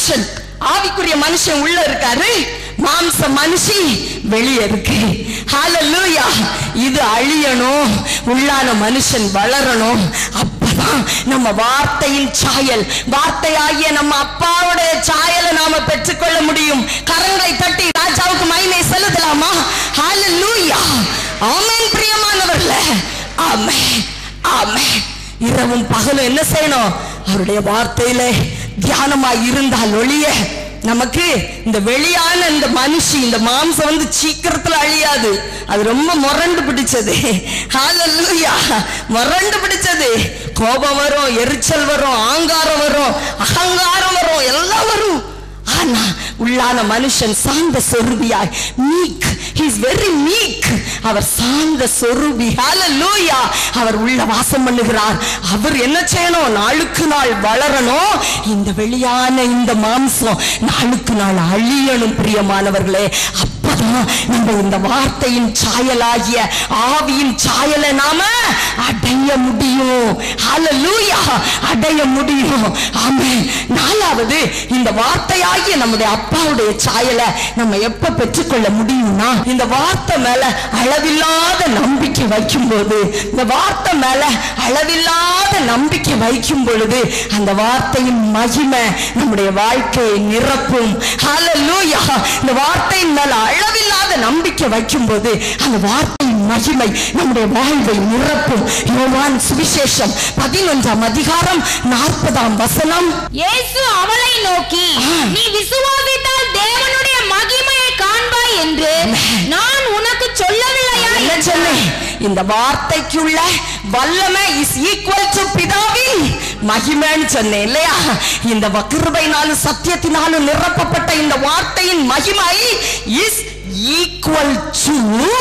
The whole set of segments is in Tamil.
மனுஷன் ஆவிக்குரிய மனுஷன் உள்ள இருக்காரு மாம்ச மனுஷி வெளியே இருக்கு ஹalleluya இது அழியணும் உள்ளான மனுஷன் வளரணும் அப்பதான் நம்ம வார்த்தையின் சாயல் வார்த்தையாகிய நம்ம அப்பாவுடைய சாயலை நாம பெற்றுக்கொள்ள முடியும் கரங்களை தட்டி ராஜாவுக்கு மகிமை செலுத்தலாமா ஹalleluya ஆமென் பிரியமானவர்களே ஆமென் ஆமென் இரவும் பகலும் என்ன செய்யணும் அவருடைய வார்த்தையில தியானமாய் இருந்தால் ஒழிய நமக்கு இந்த வெளியான இந்த மனுஷி இந்த மாம்சம் வந்து சீக்கிரத்துல அழியாது அது ரொம்ப முரண்டு பிடிச்சது ஹalleluya முரண்டு பிடிச்சது கோபம் வரும் எரிச்சல் வரும் ஆங்காரம் வரும் அகங்காரம் வரும் எல்லாம் வரும் ஆனா உள்ளான மனுஷன் சாந்த சொருபியாய் மீக் இஸ் வெரி மீக் அவர் சாந்த சொருபி ஹalleluya அவர் உள்ள வாசம் பண்ணுகிறார் அவர் என்ன செய்யணும் நாளுக்கு நாள் வளரணும் இந்த வெளியான இந்த மாம்சம் நாளுக்கு நாள் அழியணும் பிரியமானவர்களே அப்பதான் நம்ம இந்த வார்த்தையின் சாயலாகிய ஆவியின் சாயலை நாம அடைய முடியும் ஹalleluya அடைய முடியும் ஆமென் நாலாவது இந்த வார்த்தையாகிய நம்முடைய அப்பாவுடைய சாயலை நம்ம எப்ப பெற்றுக்கொள்ள முடியும்னா இந்த வார்த்தை மேல அளவில்லாத நம்பிக்கை வைக்கும் போது இந்த வார்த்தை மேல அளவில்லாத நம்பிக்கை வைக்கும் பொழுது அந்த வார்த்தையின் மகிமை நம்முடைய வாழ்க்கையை நிரப்பும் ஹalleluya இந்த வார்த்தையின் மேல அளவில்லாத நம்பிக்கை வைக்கும் போது அந்த வார்த்தையின் மகிமை நம்முடைய வாழ்வை நிரப்பும் யோவான் சுவிசேஷம் பதினொன்றாம் அதிகாரம் நாற்பதாம் வசனம் இயேசு அவளை நோக்கி நீ விசுவாசித்தால் தேவனுடைய மகிமையை காண்பாய் என்று நான் உனக்கு சொல்லவில்லையா என்ன சொன்னேன் இந்த வார்த்தைக்குள்ள வல்லமை இஸ் ஈக்குவல் டு பிதாவின் மகிமைன்னு சொன்னேன் இல்லையா இந்த கிருபையினாலும் சத்தியத்தினாலும் நிரப்பப்பட்ட இந்த வார்த்தையின் மகிமை இஸ் ஈக்குவல் டு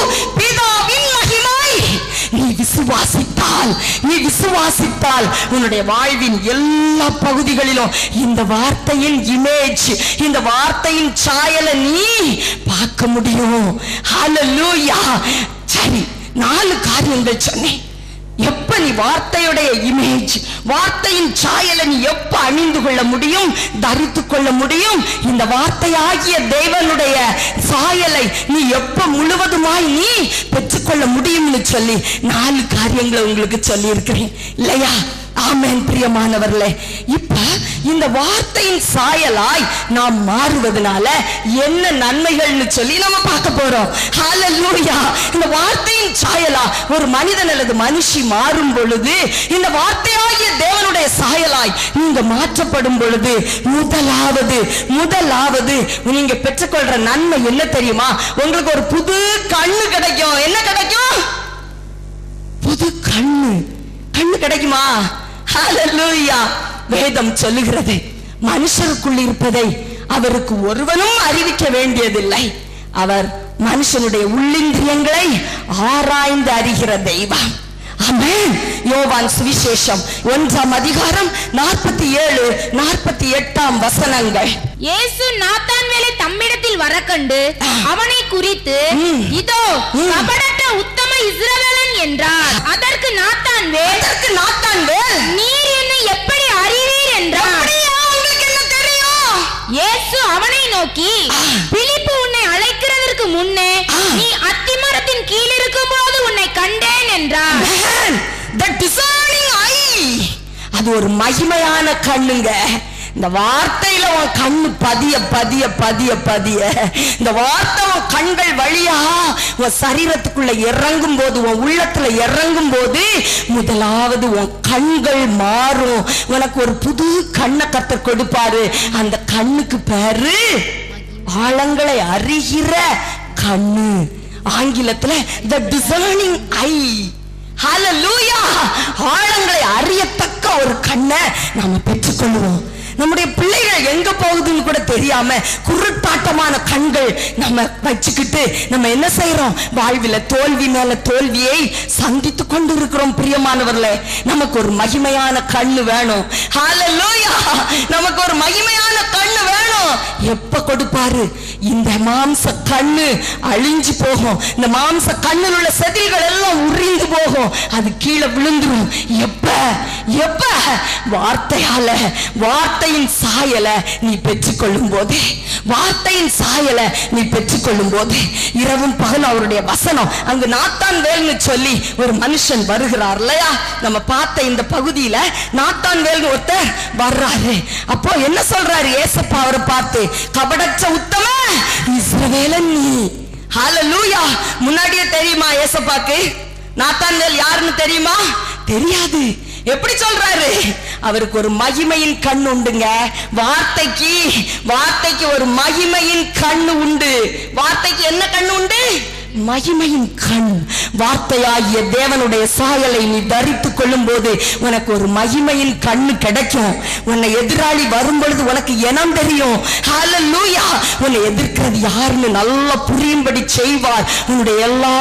பிதாவின் மகிமை நீ விசுவாசித்தால் நீ விசுவாசித்தால் உன்னுடைய வாழ்வின் எல்லா பகுதிகளிலும் இந்த வார்த்தையின் இமேஜ் இந்த வார்த்தையின் சாயலை நீ பார்க்க முடியும் ஹalleluya சரி நாலு காரியங்கள் சொன்னேன் எப்ப நீ வார்த்தையுடைய இமேஜ் வார்த்தையின் சாயலை நீ எப்ப அணிந்து கொள்ள முடியும் தரித்து கொள்ள முடியும் இந்த வார்த்தையாகிய தேவனுடைய சாயலை நீ எப்ப முழுவதுமாய் நீ பெற்றுக்கொள்ள முடியும்னு சொல்லி நாலு காரியங்களை உங்களுக்கு சொல்லி இருக்கிறேன் இல்லையா ஆமென் பிரியமானவர்களே இப்ப இந்த வார்த்தையின் சாயலாய் நாம் மாறுவதனால என்ன நன்மைகள்னு சொல்லி நம்ம பார்க்க போறோம் ஹalleluya இந்த வார்த்தையின் சாயலா ஒரு மனிதன் அல்லது மனுஷி மாறும் பொழுது இந்த வார்த்தையாகிய தேவனுடைய சாயலாய் நீங்க மாற்றப்படும் பொழுது முதலாவது முதலாவது நீங்க பெற்றுக்கொள்ற நன்மை என்ன தெரியுமா உங்களுக்கு ஒரு புது கண்ணு கிடைக்கும் என்ன கிடைக்கும் புது கண்ணு கண்ணு கிடைக்குமா ஹalleluya வேதம் சொல்லுகிறது மனுஷருக்குள் இருப்பதை அவருக்கு ஒருவனும் அறிவிக்க வேண்டியதில்லை அவர் மனுஷனுடைய உள்ளிந்திரியங்களை ஆராய்ந்து அறிகிற தெய்வம் ஆமென் யோவான் சுவிசேஷம் ஒன்றாம் அதிகாரம் நாற்பத்தி ஏழு நாற்பத்தி எட்டாம் வசனங்கள் இயேசு நாத்தான்வேலை தம்மிடத்தில் வரக்கண்டு அவனை குறித்து ம். இதோ ம். கபடற்ற உத்தம இஸ்ரவேலன் என்றார் அதற்கு நாத்தான்வேல் அதற்கு நாத்தான் வேல் நீர் என்னை எப்படி அறிவீர் என்றார் அப்படியா உங்களுக்கு என்ன தெரியும் இயேசு அவனை நோக்கி ஆ. பிலிப்பு உன்னை அழைக்கிறதற்கு முன்னே ஆ. நீ அத்திமரத்தின் கீழ் இருக்கும்போது உன்னை கண்டேன் என்றார் Man, the discerning eye. அது ஒரு மகிமையான கண்ணுங்க இந்த வார்த்தையில உன் கண்ணு பதிய பதிய பதிய பதிய இந்த வார்த்தை உன் கண்கள் வழியா உன் சரீரத்துக்குள்ள இறங்கும் போது உன் உள்ளத்துல இறங்கும் போது முதலாவது உன் கண்கள் மாறும் உனக்கு ஒரு புது கண்ணை கத்தர் கொடுப்பாரு அந்த கண்ணுக்கு பேரு ஆழங்களை அறிகிற கண்ணு ஆங்கிலத்துல த டிசர்னிங் ஐ ஹalleluya ஆழங்களை அறியத்தக்க ஒரு கண்ணை நாம பெற்றுக்கொள்வோம் நம்முடைய பிள்ளைகள் எங்க போகுதுன்னு கூட தெரியாம குருட்டாட்டமான கண்கள் நம்ம வச்சுக்கிட்டு நம்ம என்ன செய்யறோம் வாழ்வில தோல்வி மேல தோல்வியை சந்தித்து கொண்டு இருக்கிறோம் பிரியமானவர்களே நமக்கு ஒரு மகிமையான கண்ணு வேணும் ஹalleluya நமக்கு ஒரு மகிமையான கண்ணு வேணும் எப்ப கொடுப்பாரு இந்த மாம்ச கண்ணு அழிஞ்சு போகும் இந்த மாம்ச கண்ணில் உள்ள செதில்கள் எல்லாம் உறிந்து போகும் அது கீழே விழுந்துரும் எப்ப எப்ப வார்த்தையால வார்த்தையின் சாயல நீ பெற்றுக்கொள்ளும் போது வார்த்தையின் சாயல நீ பெற்றுக்கொள்ளும் போது இரவும் பகலும் அவருடைய வசனம் அங்கு நாத்தான் வேல்னு சொல்லி ஒரு மனுஷன் வருகிறார் இல்லையா நம்ம பார்த்த இந்த பகுதியில நாத்தான் வேல்னு ஒருத்தர் வர்றாரு அப்போ என்ன சொல்றாரு ஏசப்பா அவரை பார்த்து கபடற்ற உத்தம இஸ்ரவேலன் நீ ஹalleluya முன்னாடியே தெரியுமா ஏசப்பாக்கு நாத்தான்வேல் யாருன்னு தெரியுமா தெரியாது எப்படி சொல்றாரு அவருக்கு ஒரு மகிமையின் கண் உண்டுங்க வார்த்தைக்கு வார்த்தைக்கு ஒரு மகிமையின் கண் உண்டு வார்த்தைக்கு என்ன கண் உண்டு மகிமையின் கண் வார்த்தையாகிய தேவனுடைய சாயலை நீ தரித்துக் கொள்ளும் போது உனக்கு ஒரு மகிமையின் கண்ணு கிடைக்கும் உன்னை எதிராளி வரும் பொழுது உனக்கு இனம் தெரியும் ஹalleluya உன்னை எதிர்க்கிறது யாருன்னு நல்லா புரியும்படி செய்வார் உன்னுடைய எல்லா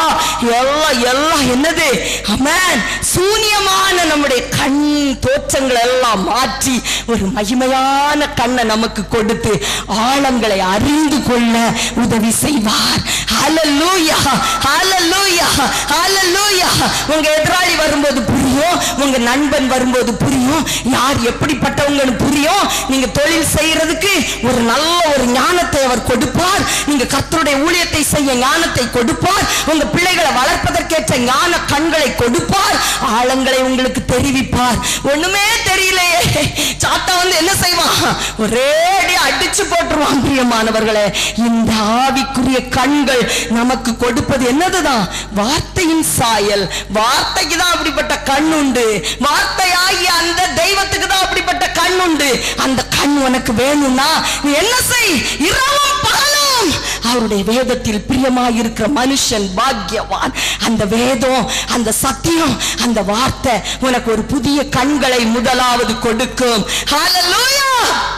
எல்லா எல்லாம் என்னது அமேன் சூனியமான நம்முடைய கண் தோற்றங்களை எல்லாம் மாற்றி ஒரு மகிமையான கண்ணை நமக்கு கொடுத்து ஆழங்களை அறிந்து கொள்ள உதவி செய்வார் ஹalleluya ஹalleluya ஹalleluya உங்க எதிராளி வரும்போது புரியும் உங்க நண்பன் வரும்போது புரியும் யார் எப்படிப்பட்டவங்கன்னு புரியும் நீங்க தொழில் செய்யறதுக்கு ஒரு நல்ல ஒரு ஞானத்தை அவர் கொடுப்பார் நீங்க கர்த்தருடைய ஊழியத்தை செய்ய ஞானத்தை கொடுப்பார் உங்க பிள்ளைகளை வளர்ப்பதற்கேற்ற ஞான கண்களை கொடுப்பார் ஆழங்களை உங்களுக்கு தெரிவிப்பார் ஒண்ணுமே தெரியலையே சாத்தா வந்து என்ன செய்வான் ஒரே அடி அடிச்சு போட்டுருவான் பிரியமானவர்களே இந்த ஆவிக்குரிய கண்கள் நமக்கு கொடுப்பது என்னதுதான் வார்த்தையின் சாயல் வார்த்தைக்கு தான் அப்படிப்பட்ட கண் உண்டு வார்த்தையாகிய அந்த தெய்வத்துக்கு தான் அப்படிப்பட்ட கண் உண்டு அந்த கண் உனக்கு வேணும்னா நீ என்ன செய் இரவும் பகலும் அவருடைய வேதத்தில் பிரியமாயிருக்கிற மனுஷன் பாக்கியவான் அந்த வேதம் அந்த சத்தியம் அந்த வார்த்தை உனக்கு ஒரு புதிய கண்களை முதலாவது கொடுக்கும் ஹalleluya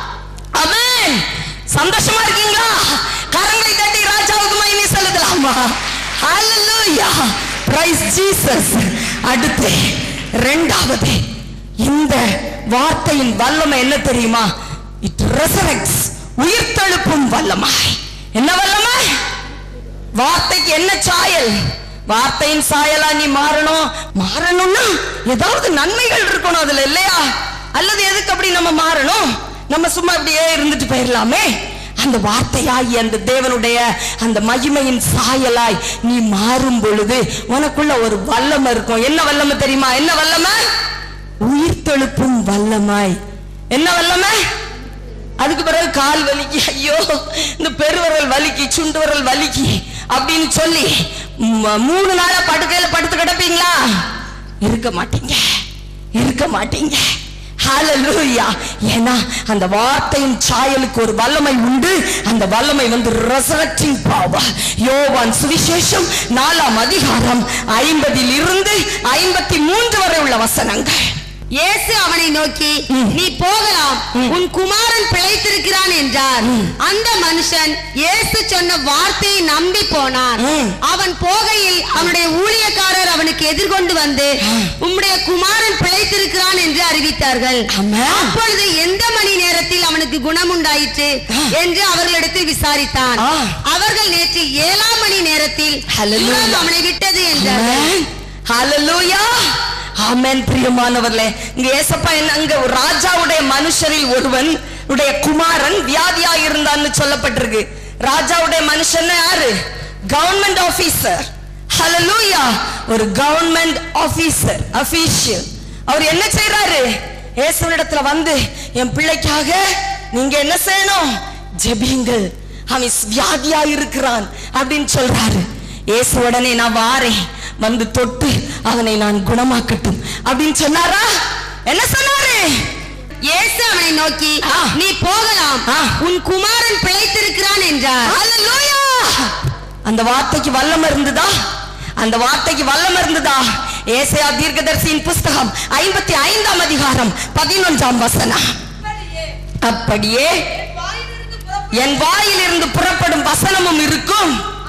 ஆமென் சந்தோஷமா இருக்கீங்களா கரங்களை தட்டி ராஜாவுக்கு மகிமை செலுத்தலாமா ஹalleluya பிரைஸ் ஜீசஸ் அடுத்து இரண்டாவது இந்த வார்த்தையின் வல்லமை என்ன தெரியுமா இட் ரெசரக்ட்ஸ் உயிர்த்தெழுப்பும் வல்லமை என்ன வல்லமை வார்த்தைக்கு என்ன சாயல் வார்த்தையின் சாயலா நீ மாறணும் மாறணும்னா ஏதாவது நன்மைகள் இருக்கணும் அதுல இல்லையா அல்லது எதுக்கு அப்படி நம்ம மாறணும் நம்ம சும்மா அப்படியே இருந்துட்டு போயிடலாமே அந்த வார்த்தையாகி அந்த தேவனுடைய அந்த மகிமையின் சாயலாய் நீ மாறும் பொழுது உனக்குள்ள ஒரு வல்லமை இருக்கும் என்ன வல்லமை தெரியுமா என்ன வல்லமை உயிர்த்தெழுப்பும் வல்லமை என்ன வல்லமை அதுக்கு பிறகு கால் வலிக்கு ஐயோ இந்த பெருவரல் வலிக்கு சுண்டு விரல் வலிக்கு அப்படின்னு சொல்லி ம- மூணு நாளா படுக்கையில படுத்து கிடப்பீங்களா இருக்க மாட்டீங்க இருக்க மாட்டீங்க ஹalleluya ஏன்னா அந்த வார்த்தையின் சாயலுக்கு ஒரு வல்லமை உண்டு அந்த வல்லமை வந்து resurrecting power யோவான் சுவிசேஷம் நாலாம் அதிகாரம் ஐம்பதில் இருந்து ஐம்பத்தி மூன்று வரை உள்ள வசனங்கள் இயேசு அவனை நோக்கி ம். நீ போகலாம் ம். உன் குமாரன் பிழைத்திருக்கிறான் என்றார் ம். அந்த மனுஷன் இயேசு சொன்ன வார்த்தையை நம்பி போனான் ம். அவன் போகையில் அவனுடைய ஊழியக்காரர் அவனுக்கு எதிர்கொண்டு வந்து உம்முடைய குமாரன் பிழைத்திருக்கிறான் என்று அறிவித்தார்கள் ஆமென். அப்பொழுது எந்த மணி நேரத்தில் அவனுக்கு குணம் உண்டாயிற்று ஆ. என்று அவர்களிடத்தில் விசாரித்தான் ஆ. அவர்கள் நேற்று ஏழாம் மணி நேரத்தில் Hallelujah. குணம் அவனை விட்டது என்றார்கள் ஆமென். ஹalleluya ஆமென் பிரியமானவர்களே இங்க ஏசப்பா என்ன அங்க ஒரு ராஜாவுடைய மனுஷரில் ஒருவன் உடைய குமாரன் வியாதியா இருந்தான்னு சொல்லப்பட்டிருக்கு ராஜாவுடைய மனுஷன் யாரு கவர்மெண்ட் ஆபீசர் ஹalleluya ஒரு கவர்மெண்ட் ஆபீசர் அபிஷியல் அவர் என்ன செய்றாரு இயேசுவிடத்துல வந்து என் பிள்ளைக்காக நீங்க என்ன செய்யணும் ஜெபியுங்கள் அவன் வியாதியா இருக்கிறான் அப்படின்னு சொல்றாரு இயேசு உடனே நான் வாரேன் வந்து தொட்டு அவனை நான் குணமாக்கட்டும் அப்படின்னு சொன்னாரா என்ன சொன்னாரு இயேசு அவனை நோக்கி ஆ. நீ போகலாம் ஆ. உன் குமாரன் பிழைத்திருக்கிறான் என்றார் ஹalleluya அந்த வார்த்தைக்கு வல்லமை இருந்ததா அந்த வார்த்தைக்கு வல்லமை இருந்ததா ஏசாயா தீர்க்கதரிசியின் புஸ்தகம் ஐம்பத்தி ஐந்தாம் அதிகாரம் பதினொன்றாம் வசனம் அப்படியே என் வாயிலிருந்து புறப்படும் வசனமும் இருக்கும்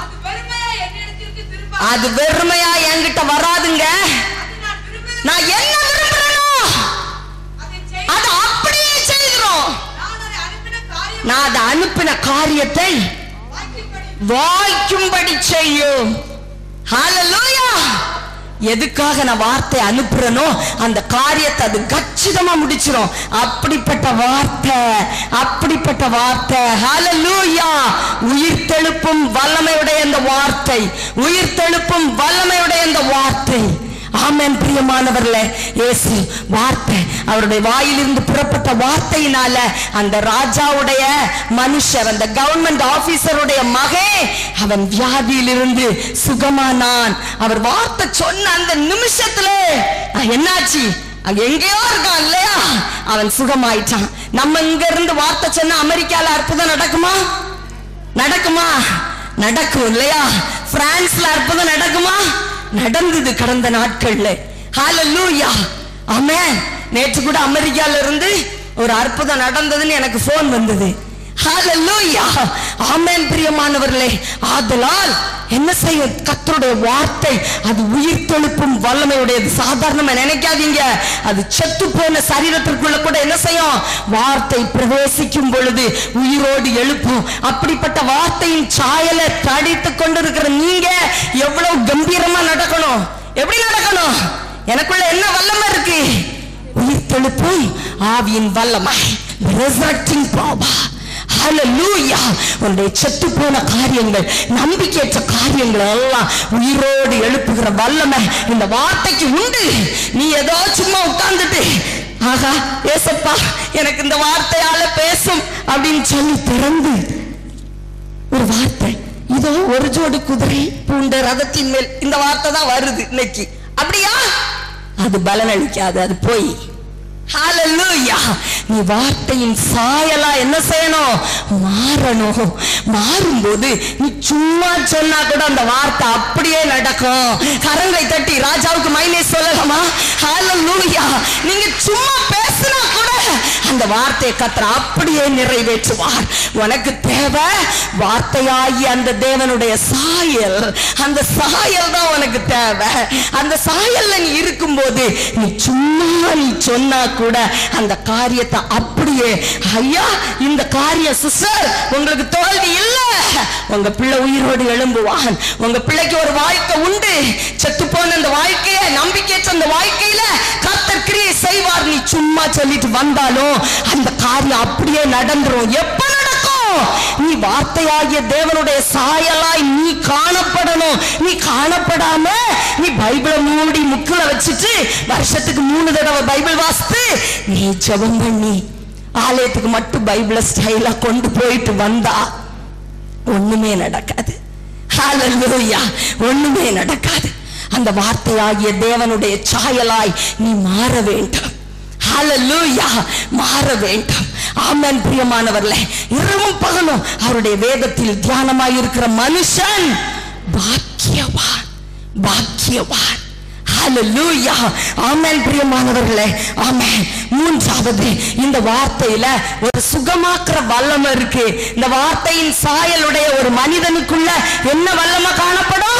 அது வெறுமையா என்கிட்ட வராதுங்க நான் என்ன விரும்புறேனோ அதை அப்படியே செய்கிறோம் நான் அதை அனுப்பின காரியத்தை வாய்க்கும்படி செய்யும் ஹalleluya எதுக்காக நான் வார்த்தை அனுப்புறேனோ அந்த காரியத்தை அது கச்சிதமா முடிச்சிரும் அப்படிப்பட்ட வார்த்தை அப்படிப்பட்ட வார்த்தை ஹalleluya உயிர் தெழுப்பும் வல்லமையுடைய அந்த வார்த்தை உயிர் தெழுப்பும் வல்லமையுடைய அந்த வார்த்தை ஆமென் பிரியமானவர்களே இயேசு வார்த்தை அவருடைய வாயிலிருந்து புறப்பட்ட வார்த்தையினால அந்த ராஜாவுடைய மனுஷர் அந்த கவர்மெண்ட் ஆபீசருடைய மகே அவன் வியாதியிலிருந்து சுகமானான் அவர் வார்த்தை சொன்ன அந்த நிமிஷத்துல அஹ், என்னாச்சு அங்க எங்கேயோ இருக்கான் இல்லையா அவன் சுகமாயிட்டான் நம்ம இங்க இருந்து வார்த்தை சொன்னா அமெரிக்கால அற்புதம் நடக்குமா நடக்குமா நடக்கும் இல்லையா பிரான்ஸ்ல அற்புதம் நடக்குமா நடந்தது கடந்த நாட்கள்ல ஹalleluya ஆமென் நேற்று கூட அமெரிக்கால இருந்து ஒரு அற்புதம் நடந்ததுன்னு எனக்கு போன் வந்தது ஹalleluya ஆமென் பிரியமானவர்களே ஆதலால் என்ன செய்யும் கர்த்தருடைய வார்த்தை அது உயிர் தெழுப்பும் வல்லமையுடையது சாதாரணமா நினைக்காதீங்க அது செத்து போன சரீரத்திற்குள்ள கூட என்ன செய்யும் வார்த்தை பிரவேசிக்கும் பொழுது உயிரோடு எழுப்பும் அப்படிப்பட்ட வார்த்தையின் சாயலை தடித்துக் கொண்டிருக்கிற நீங்க எவ்வளவு கம்பீரமா நடக்கணும் எப்படி நடக்கணும் எனக்குள்ள என்ன வல்லமை இருக்கு உயிர் தெழுப்பும் ஆவியின் வல்லமை resurrecting power ஹalleluya உன்னுடைய செத்து போன காரியங்கள் நம்பிக்கையற்ற காரியங்கள் எல்லாம் உயிரோடு எழுப்புகிற வல்லமை இந்த வார்த்தைக்கு உண்டு நீ ஏதோ சும்மா உட்கார்ந்துட்டு ஆகா ஏசப்பா எனக்கு இந்த வார்த்தையால பேசும் அப்படின்னு சொல்லி திறந்து ஒரு வார்த்தை இதோ ஒரு ஜோடி குதிரை பூண்ட ரதத்தின் மேல் இந்த வார்த்தை தான் வருது இன்னைக்கு அப்படியா அது பலனளிக்காது அது போய் ஹalleluya நீ வார்த்தையின் சாயலா என்ன செய்யணும் மாறணும் மாறும்போது நீ சும்மா சொன்னா கூட அந்த வார்த்தை அப்படியே நடக்கும் கரங்களை தட்டி ராஜாவுக்கு மைனே சொல்லலாமா ஹalleluya நீங்க சும்மா பேசினா கூட அந்த வார்த்தையை கத்தர் அப்படியே நிறைவேற்றுவார் உனக்கு தேவை வார்த்தையாகி அந்த தேவனுடைய சாயல் அந்த சாயல் தான் உனக்கு தேவை அந்த சாயல்ல நீ இருக்கும்போது நீ சும்மா நீ சொன்னா கூட அந்த காரியத்தை அப்படியே ஐயா இந்த காரியம் சிஸ்டர் உங்களுக்கு தோல்வி இல்ல உங்க பிள்ளை உயிரோடு எழும்புவான் உங்க பிள்ளைக்கு ஒரு வாழ்க்கை உண்டு செத்து போன அந்த வாழ்க்கைய நம்பிக்கையற்ற அந்த வாழ்க்கையில கர்த்தர் கிரியை செய்வார் நீ சும்மா சொல்லிட்டு வந்தாலும் அந்த காரியம் அப்படியே நடந்துரும் எப்ப நடக்கும் நீ வார்த்தையாகிய தேவனுடைய சாயலாய் நீ காணப்படணும் நீ காணப்படாம நீ பைபிளை மூடி முக்குல வச்சுட்டு வருஷத்துக்கு மூணு தடவை பைபிள் வாசித்து நீ ஜெபம் பண்ணி ஆலயத்துக்கு மட்டும் பைபிளை ஸ்டைலா கொண்டு போயிட்டு வந்தா ஒண்ணுமே நடக்காது ஹalleluya ஒண்ணுமே நடக்காது அந்த வார்த்தையாகிய தேவனுடைய சாயலாய் நீ மாற வேண்டும் ஹalleluya மாற வேண்டும் ஆமென் பிரியமானவர்களே இரவும் பகலும் அவருடைய வேதத்தில் தியானமாய் இருக்கிற மனுஷன் பாக்கியவான் பாக்கியவான் ஹalleluya ஆமென் பிரியமானவர்களே ஆமென் மூன்றாவது இந்த வார்த்தையில ஒரு சுகமாக்குற வல்லமை இருக்கு இந்த வார்த்தையின் சாயலுடைய ஒரு மனிதனுக்குள்ள என்ன வல்லமை காணப்படும்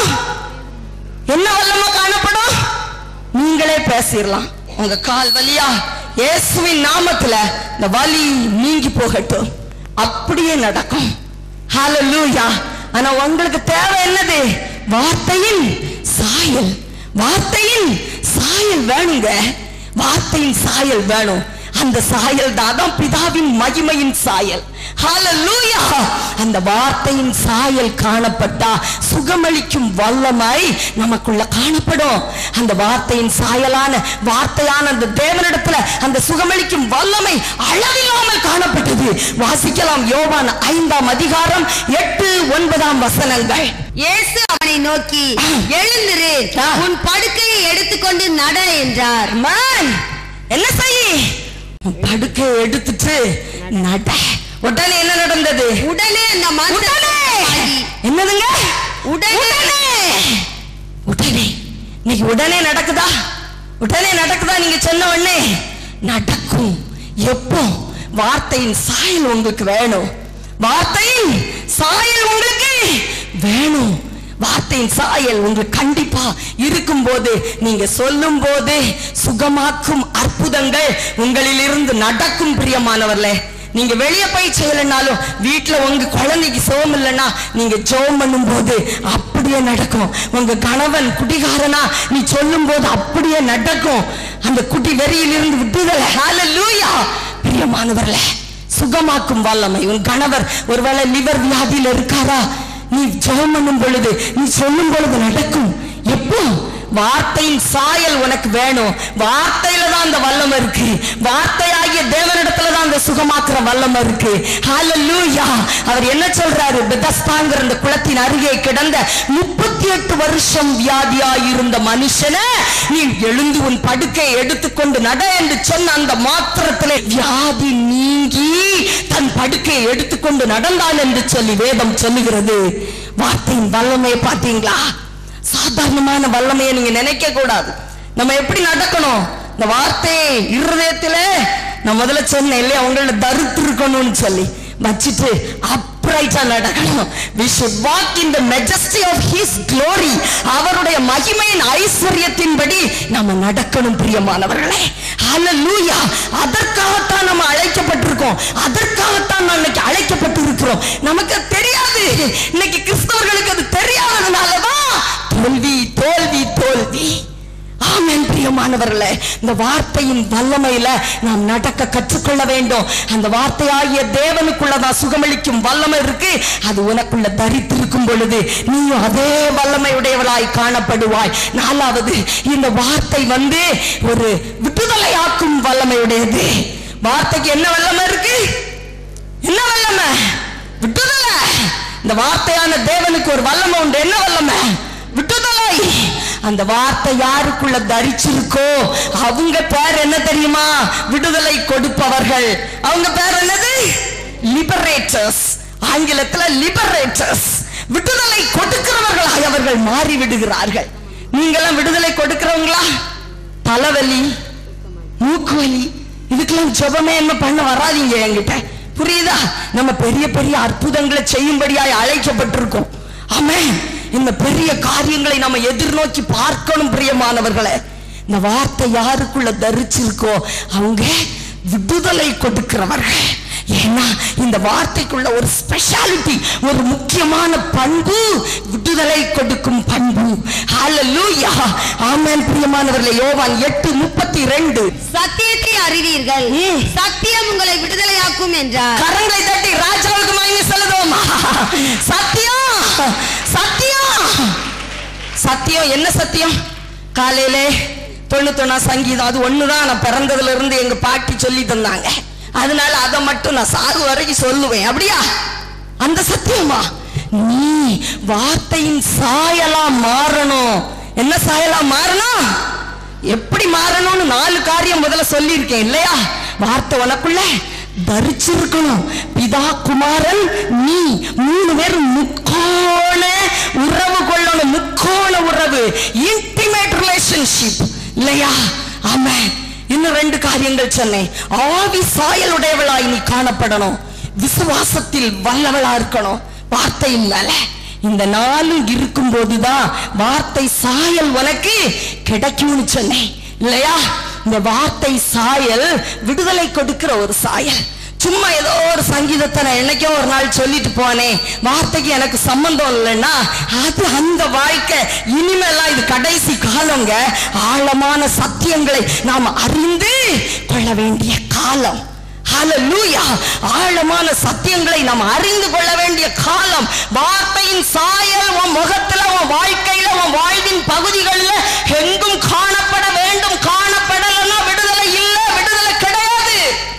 என்ன வல்லமை காணப்படும் நீங்களே பேசிடலாம் உங்க கால் வலியா இயேசுவின் நாமத்துல இந்த வலி நீங்கி போகட்டும் அப்படியே நடக்கும் ஹalleluya ஆனா உங்களுக்கு தேவை என்னது வார்த்தையின் சாயல் வார்த்தையின் சாயல் வேணுங்க வார்த்தையின் சாயல் வேணும் அந்த சாயல் தான் அதான் பிதாவின் மகிமையின் சாயல் ஹalleluya அந்த வார்த்தையின் சாயல் காணப்பட்டா சுகமளிக்கும் வல்லமை நமக்குள்ள காணப்படும் அந்த வார்த்தையின் சாயலான வார்த்தையான அந்த தேவனிடத்துல அந்த சுகமளிக்கும் வல்லமை அளவில்லாமல் காணப்பட்டது வாசிக்கலாம் யோவான் ஐந்தாம் அதிகாரம் எட்டு ஒன்பதாம் வசனங்கள் இயேசு அவனை நோக்கி எழுந்திரு ஆ. உன் படுக்கையை எடுத்துக்கொண்டு நட என்றார் அம்மான், என்ன செய்ய உன் படுக்கையை எடுத்துட்டு நட உடனே என்ன நடந்தது உடனே அந்த மனுஷன் உடனே சுகமாகி, என்னதுங்க உடனே உடனே இன்னைக்கு உடனே நடக்குதா உடனே நடக்குதா நீங்க சொன்ன உடனே நடக்கும் எப்போ வார்த்தையின் சாயல் உங்களுக்கு வேணும் வார்த்தையின் சாயல் உங்களுக்கு வேணும் வார்த்தையின் சாயல் உங்களுக்கு கண்டிப்பா இருக்கும்போது நீங்க சொல்லும் போது சுகமாக்கும் அற்புதங்கள் உங்களிலிருந்து நடக்கும் பிரியமானவர்களே நீங்க வெளியே போய் செய்யலைனாலும் வீட்டுல உங்க குழந்தைக்கு சோம் இல்லைன்னா நீங்க ஜோம் பண்ணும்போது அப்படி அப்படியே நடக்கும் உங்க கணவன் குடிகாரனா நீ சொல்லும் போது அப்படியே நடக்கும் அந்த குடி வெறியிலிருந்து விட்டுதலை ஹalleluya பிரியமானவர்களே சுகமாக்கும் வல்லமை உன் கணவர் ஒருவேளை லிவர் வியாதியில இருக்காரா நீ ஜெபம் பண்ணும் பொழுது நீ சொல்லும் பொழுது நடக்கும் எப்போ வார்த்தையின் சாயல் உனக்கு வேணும் வார்த்தையில தான் அந்த வல்லமை இருக்கு வார்த்தையாகிய தேவனிடத்துல தான் அந்த சுகமாக்குற வல்லமை இருக்கு ஹalleluya அவர் என்ன சொல்றாரு பெதஸ்தாங்கிற அந்த குளத்தின் அருகே கிடந்த முப்பத்தி எட்டு வருஷம் வியாதியாயிருந்த மனுஷனை நீ எழுந்து உன் படுக்கை எடுத்துக்கொண்டு நட என்று சொன்ன அந்த மாத்திரத்திலே வியாதி நீங்கி தன் படுக்கையை எடுத்துக்கொண்டு நடந்தான் என்று சொல்லி வேதம் சொல்லுகிறது வார்த்தையின் வல்லமையை பார்த்தீங்களா சாதாரணமான வல்லமையை நீங்க நினைக்க கூடாது நம்ம எப்படி நடக்கணும் இந்த வார்த்தையை இருதயத்தில நான் முதல்ல சொன்னேன் இல்லையா உங்களோட தருத்து இருக்கணும்னு சொல்லி வச்சுட்டு அப்ரைட்டா நடக்கணும் we should walk in the majesty of his glory அவருடைய மகிமையின் ஐஸ்வர்யத்தின்படி நம்ம நடக்கணும் பிரியமானவர்களே ஹalleluya அதற்காகத்தான் நம்ம அழைக்கப்பட்டிருக்கோம் அதற்காகத்தான் நான் இன்னைக்கு அழைக்கப்பட்டு இருக்கிறோம் நமக்கு தெரியாது இன்னைக்கு கிறிஸ்தவர்களுக்கு அது தெரியாததுனாலதான் தோல்வி தோல்வி தோல்வி ஆமென் பிரியமானவர்களே இந்த வார்த்தையின் வல்லமையில நாம் நடக்க கற்றுக்கொள்ள வேண்டும் அந்த வார்த்தையாகிய தேவனுக்குள்ளதான் சுகமளிக்கும் வல்லமை இருக்கு அது உனக்குள்ள தரித்திருக்கும் பொழுது நீயும் அதே வல்லமையுடையவளாய் காணப்படுவாய் நாலாவது இந்த வார்த்தை வந்து ஒரு விடுதலையாக்கும் வல்லமையுடையது வார்த்தைக்கு என்ன வல்லமை இருக்கு என்ன வல்லமை விட்டுதலை இந்த வார்த்தையான தேவனுக்கு ஒரு வல்லமை உண்டு என்ன வல்லமை விட்டுதலை அந்த வார்த்தை யாருக்குள்ள தரிச்சிருக்கோ அவங்க பேர் என்ன தெரியுமா விடுதலை கொடுப்பவர்கள் அவங்க பேர் என்னது லிபரேட்டர்ஸ் ஆங்கிலத்துல லிபரேட்டர்ஸ் விடுதலை கொடுக்கிறவர்களாக அவர்கள் மாறி விடுகிறார்கள் நீங்களாம் விடுதலை கொடுக்கிறவங்களா தலைவலி மூக்கு வலி இதுக்கெல்லாம் ஜெபமே என்ன பண்ண வராதீங்க என்கிட்ட புரியுதா நம்ம பெரிய பெரிய அற்புதங்களை செய்யும்படியாய் அழைக்கப்பட்டிருக்கோம் ஆமென் இந்த பெரிய காரியங்களை நம்ம எதிர்நோக்கி பார்க்கணும் பிரியமானவர்களே இந்த வார்த்தை யாருக்குள்ள தரிச்சிருக்கோ அவங்க விடுதலை கொடுக்கிறவர்கள் ஏன்னா இந்த வார்த்தைக்குள்ள ஒரு ஸ்பெஷாலிட்டி ஒரு முக்கியமான பண்பு விடுதலை கொடுக்கும் பண்பு ஹalleluya ஆமென் பிரியமானவர்களே யோவான் 8:32 சத்தியத்தை அறிவீர்கள் சத்தியம் உங்களை விடுதலையாக்கும் என்றார் கரங்களை தட்டி ராஜாவுக்கு மகிமை செலுத்துவோமா சத்தியம் சத்தியம் சத்தியம் என்ன சத்தியம் காலையிலே தொண்ணூத்தொன்னா சங்கீதம் அது ஒண்ணுதான் நான் பிறந்ததுல இருந்து எங்க பாட்டி சொல்லி தந்தாங்க அதனால அதை மட்டும் நான் சாகு வரைக்கும் சொல்லுவேன் அப்படியா அந்த சத்தியமா நீ வார்த்தையின் சாயலா மாறணும் என்ன சாயலா மாறணும் எப்படி மாறணும்னு நாலு காரியம் முதல்ல சொல்லியிருக்கேன் இல்லையா வார்த்தை உனக்குள்ள தரிச்சிருக்கணும் பிதா குமாரன் நீ மூணு பேரும் முக்கோண உறவு கொள்ளணும் முக்கோண உறவு இன்டிமேட் ரிலேஷன்ஷிப் இல்லையா ஆமென் இன்னும் ரெண்டு காரியங்கள் சொன்னேன் ஆவி சாயலுடையவளாய் நீ காணப்படணும் விசுவாசத்தில் வல்லவளா இருக்கணும் வார்த்தையின் மேல இந்த நாளும் இருக்கும் போதுதான் வார்த்தை சாயல் உனக்கு கிடைக்கும்னு சொன்னேன் இல்லையா இந்த வார்த்தை சாயல் விடுதலை கொடுக்கிற ஒரு சாயல் சும்மா ஏதோ ஒரு சங்கீதத்தை நான் என்னைக்கோ ஒரு நாள் சொல்லிட்டு போனேன் வார்த்தைக்கு எனக்கு சம்பந்தம் இல்லைன்னா அது அந்த வாழ்க்கை இனிமேலாம் இது கடைசி காலங்க ஆழமான சத்தியங்களை நாம் அறிந்து கொள்ள வேண்டிய காலம் ஹalleluya ஆழமான சத்தியங்களை நாம் அறிந்து கொள்ள வேண்டிய காலம் வார்த்தையின் சாயல் உன் முகத்துல உன் வாழ்க்கையில உன் வாழ்வின் பகுதிகளில் எங்கும் காணப்பட வேண்டும் காணப்படலைன்னா விடுதலை இல்ல விடுதலை கிடையாது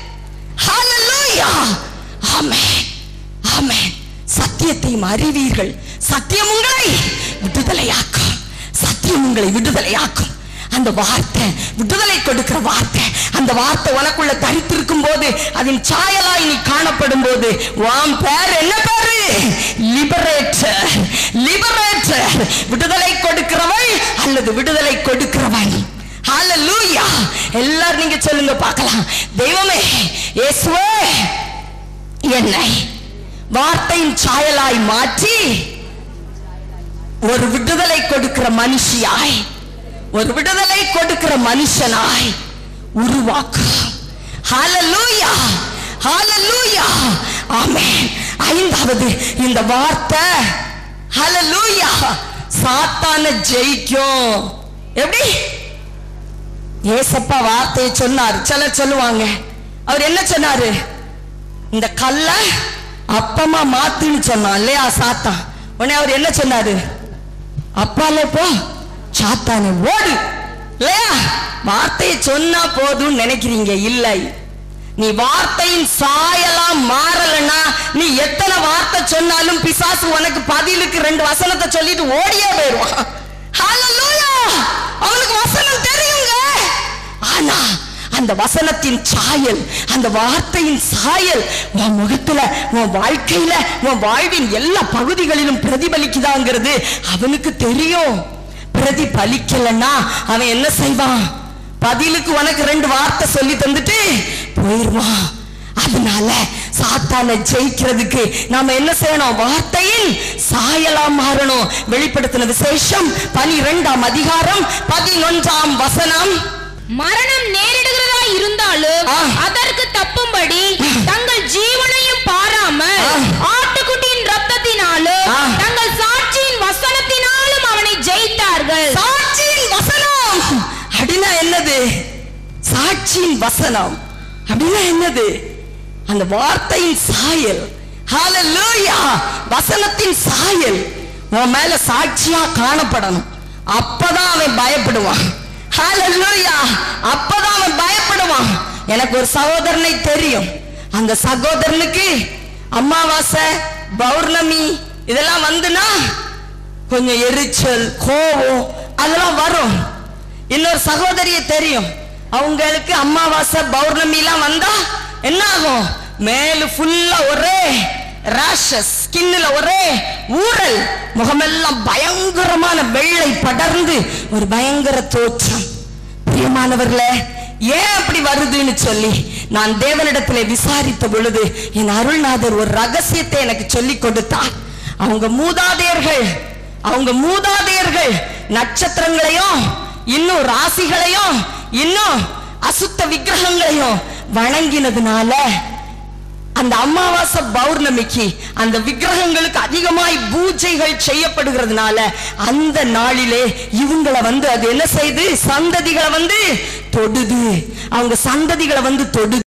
ஹalleluya ஆமென் ஆமென் சத்தியத்தையும் அறிவீர்கள் சத்தியம் உங்களை விடுதலையாக்கும் சத்தியம் உங்களை விடுதலையாக்கும் அந்த வார்த்தை விடுதலை கொடுக்கிற வார்த்தை அந்த வார்த்தை உனக்குள்ள தரித்திருக்கும் போது அதன் சாயலாய் நீ காணப்படும் போது உன் பேர் என்ன பேரு லிபரேட்டர் லிபரேட்டர் விடுதலை கொடுக்கிறவள் அல்லது விடுதலை கொடுக்கிறவன் ஹalleluya எல்லாரும் நீங்க சொல்லுங்க பார்க்கலாம் தெய்வமே இயேசுவே என்னை வார்த்தையின் சாயலாய் மாற்றி ஒரு விடுதலை கொடுக்கிற மனுஷியாய் ஒரு விடுதலை கொடுக்கிற மனுஷனாய் உருவாக்கு ஹalleluya ஹalleluya ஆமென் ஐந்தாவது இந்த வார்த்தை ஹalleluya சாத்தான ஜெயிக்கும் எப்படி ஏசப்பா வார்த்தையை சொன்னார் சிலர் சொல்லுவாங்க அவர் என்ன சொன்னாரு இந்த கல்ல அப்பமா மாத்துன்னு சொன்னான் இல்லையா சாத்தான் உடனே அவர் என்ன சொன்னாரு அப்பாலே போ சாத்தானே ஓடு இல்லையா வார்த்தையை சொன்னா போதும்னு நினைக்கிறீங்க இல்லை நீ வார்த்தையின் சாயலாம் மாறலன்னா நீ எத்தனை வார்த்தை சொன்னாலும் பிசாசு உனக்கு பதிலுக்கு ரெண்டு வசனத்தை சொல்லிட்டு ஓடியே போயிடுவான் ஹalleluya அவனுக்கு வசனம் தெரியுங்க ஆனா அந்த வசனத்தின் சாயல் அந்த வார்த்தையின் சாயல் உன் முகத்துல உன் வாழ்க்கையில உன் வாழ்வின் எல்லா பகுதிகளிலும் பிரதிபலிக்குதாங்கிறது அவனுக்கு தெரியும் பிரதிபலிக்கலன்னா அவன் என்ன செய்வான் பதிலுக்கு உனக்கு ரெண்டு வார்த்தை சொல்லி தந்துட்டு போயிருவான் அதனால சாத்தானை ஜெயிக்கிறதுக்கு நாம என்ன செய்யணும் வார்த்தையின் சாயலா மாறணும் வெளிப்படுத்தின விசேஷம் பனிரெண்டாம் அதிகாரம் பதினொன்றாம் வசனம் மரணம் நேரிடுகிறதா இருந்தாலும் ஆ. அதற்கு தப்பும்படி தங்கள் ஜீவனையும் பாராமல் ஆ. ஆட்டுக்குட்டியின் ரத்தத்தினாலும் ஆ. தங்கள் சாட்சியின் வசனத்தினாலும் அவனை ஜெயித்தார்கள் சாட்சியின் வசனம் அப்படின்னா என்னது சாட்சியின் வசனம் அப்படின்னா என்னது அந்த வார்த்தையின் சாயல் ஹalleluya வசனத்தின் சாயல் உன் மேல சாட்சியா காணப்படணும் அப்பதான் அவன் பயப்படுவான் ஹalleluya அப்பதான் அவன் பயப்படுவான் எனக்கு ஒரு சகோதரனை தெரியும் அந்த சகோதரனுக்கு அமாவாசை பௌர்ணமி இதெல்லாம் வந்துனா கொஞ்சம் எரிச்சல் கோபம் அதெல்லாம் வரும் இன்னொரு சகோதரிய தெரியும் அவங்களுக்கு அமாவாசை பௌர்ணமி எல்லாம் வந்தா என்ன ஆகும் மேலு ஃபுல்லா ஒரே ரேஷஸ் ஸ்கின்ல ஒரே ஊறல் முகமெல்லாம் பயங்கரமான வெள்ளை படர்ந்து ஒரு பயங்கர தோற்றம் பிரியமானவர்களே ஏன் அப்படி வருதுன்னு சொல்லி நான் தேவனிடத்திலே விசாரித்த பொழுது என் அருள்நாதர் ஒரு ரகசியத்தை எனக்கு சொல்லிக் கொடுத்தார் அவங்க மூதாதையர்கள் அவங்க மூதாதையர்கள் நட்சத்திரங்களையும் இன்னும் ராசிகளையும் இன்னும் அசுத்த விக்கிரகங்களையும் வணங்கினதுனால அந்த அமாவாசை பௌர்ணமிக்கு அந்த விக்கிரகங்களுக்கு அதிகமாய் பூஜைகள் செய்யப்படுகிறதுனால அந்த நாளிலே இவங்களை வந்து அது என்ன செய்து சந்ததிகளை வந்து தொடுது அவங்க சந்ததிகளை வந்து தொடுது